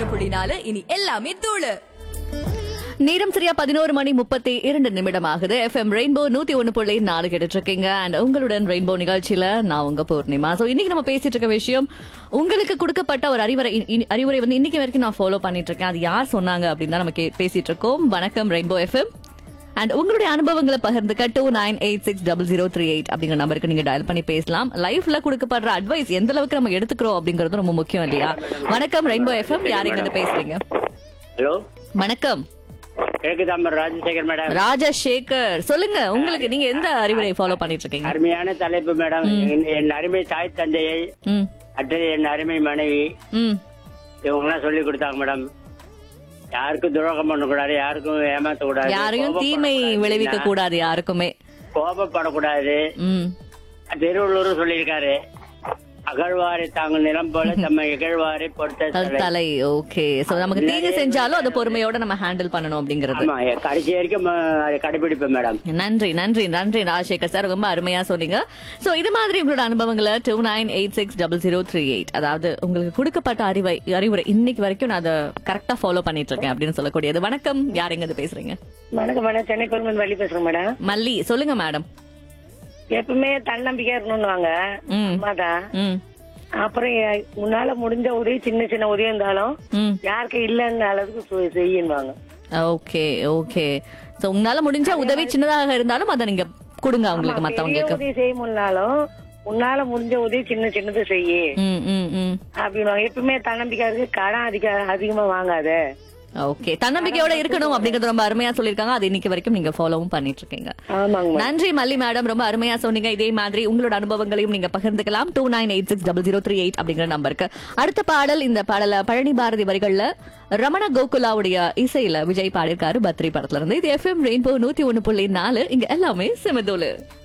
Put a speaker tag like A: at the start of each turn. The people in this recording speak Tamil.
A: புள்ளி நாலு இனி எல்லாமே தூளு
B: நேரம் சரியா பதினோரு மணி முப்பத்தி இரண்டு நிமிடம் ஆகுது எஃப்எம் ரெயின்போ நூத்தி ஒண்ணு புள்ளி நாலு கேட்டுட்டு இருக்கீங்க அண்ட் உங்களுடன் ரெயின்போ நிகழ்ச்சியில நான் உங்க பூர்ணிமா சோ இன்னைக்கு நம்ம பேசிட்டு இருக்க விஷயம் உங்களுக்கு கொடுக்கப்பட்ட ஒரு அறிவுரை இ- இ- அறிவுரை வந்து இன்னைக்கு வரைக்கும் நான் ஃபாலோ பண்ணிட்டு இருக்கேன் அது யார் சொன்னாங்க அப்படின்னு தான் நம்ம கே- பேசிட்டு இருக்கோம் வணக்கம் ரெயின்போ எஃப்எம் அண்ட் உங்களுடைய அனுபவங்களை பகிர்ந்துக்க two nine eight six double zero three eight அப்படிங்கிற நம்பருக்கு நீங்க டயல் பண்ணி பேசலாம் லைஃப்ல கொடுக்கப்படுற அட்வைஸ் எந்த அளவுக்கு நம்ம எடுத்துக்கிறோம் அப்படிங்கறது ரொம்ப முக்கியம் இல்லையா வணக்கம் ரெயின்போ எஃப்எம் யார் இங்க பேசுறீங்க
C: ஹலோ
B: வணக்கம்
C: கிழக்கு தாம்பரம் ராஜசேகர் மேடம்
B: ராஜசேகர் சொல்லுங்க உங்களுக்கு நீங்க எந்த அறிவுரை ஃபாலோ பண்ணிட்டு இருக்கீங்க
C: அருமையான தலைப்பு மேடம் என்- என் அருமை தாய் தந்தையை
B: ம்
C: அடுத்தது என் அருமை மனைவி
B: ம்
C: இவங்கெல்லாம் சொல்லி கொடுத்தாங்க மேடம் யாருக்கும் துரோகம் பண்ணக்கூடாது யாருக்கும் ஏமாத்த கூடாது
B: யாரையும் தீமை விளைவிக்க கூடாது யாருக்குமே
C: கோபப்படக்கூடாது
B: ம்
C: திருவள்ளூர் சொல்லியிருக்காரு அகழ்வாரை தாங்கள் நிலம் போல தம்மை இகழ்வாரை பொறுத்த
B: தல்
C: தலை.
B: தலை ஓகே சோ நமக்கு தீங்கு செஞ்சாலும் அதை பொறுமையோட நம்ம ஹேண்டில் பண்ணணும் அப்படிங்கிறது
C: ஆமா கடைசி வரைக்கும் அஹ், அதை கடைபிடிப்பேன் மேடம்
B: நன்றி நன்றி நன்றி ராஜசேகர் சார் ரொம்ப அருமையா சொன்னீங்க சோ இது மாதிரி உங்களோட அனுபவங்களை two nine eight six double zero three eight அதாவது உங்களுக்கு கொடுக்கப்பட்ட அறிவை அறிவுரை இன்னைக்கு வரைக்கும் நான் அதை கரெக்டா ஃபாலோ பண்ணிட்டு இருக்கேன் அப்படின்னு சொல்லக்கூடியது வணக்கம் யார் எங்க இருந்து பேசுறீங்க
D: வணக்கம் மேடம் சென்னை கொல்மன் வழி பேசுறேன் மேடம்
B: மல்லி சொல்லுங்க மேடம்
D: எப்பவுமே தன்னம்பிக்கையா இருக்கணும்னுவாங்க
B: ம்
D: அம்மாதான்
B: ம்
D: அப்புறம் எ- உன்னால முடிஞ்ச உதவி சின்ன சின்ன உதவி இருந்தாலும்
B: ம்
D: யாருக்கு இல்லைன்ற அளவுக்கு செ- செய்யுன்னுவாங்க
B: ஓகே ஓகே சோ உங்களால முடிஞ்ச உதவி சின்னதாக இருந்தாலும் அதை நீங்க கொடுங்க அவங்களுக்கு
D: பெரிய
B: மத்தவங்களுக்கு
D: உதவி செய்ய முடியலனாலும் உன்னால முடிஞ்ச உதவி சின்ன சின்னது செய்யு
B: ம் ம் ம்
D: அப்படின்னு எப்பவுமே தன்னம்பிக்கை இருக்கு கடன் அதிக அதிகமா வாங்காத
B: ஓகே தன்னம்பிக்கையோட இருக்கணும் அப்படிங்கறது ரொம்ப அருமையா சொல்லிருக்காங்க அது இன்னைக்கு வரைக்கும் நீங்க ஃபாலோவும் பண்ணிட்டு இருக்கீங்க
D: ஆமாங்க மேடம்.
B: நன்றி மல்லி மேடம் ரொம்ப அருமையா சொன்னீங்க இதே மாதிரி உங்களோட அனுபவங்களையும் நீங்க பகிர்ந்துக்கலாம் two nine eight six double zero three eight அப்படிங்கிற நம்பருக்கு அடுத்த பாடல் இந்த பாடல பழனி பாரதி வரிகள்ல ரமண கோகுலாவுடைய இசையில விஜய் பாடியிருக்காரு பத்ரி படத்துல இருந்து இது எஃப்எம் ரெயின்போ நூத்தி ஒண்ணு புள்ளி நாலு இங்க எல்லாமே சிமதோலு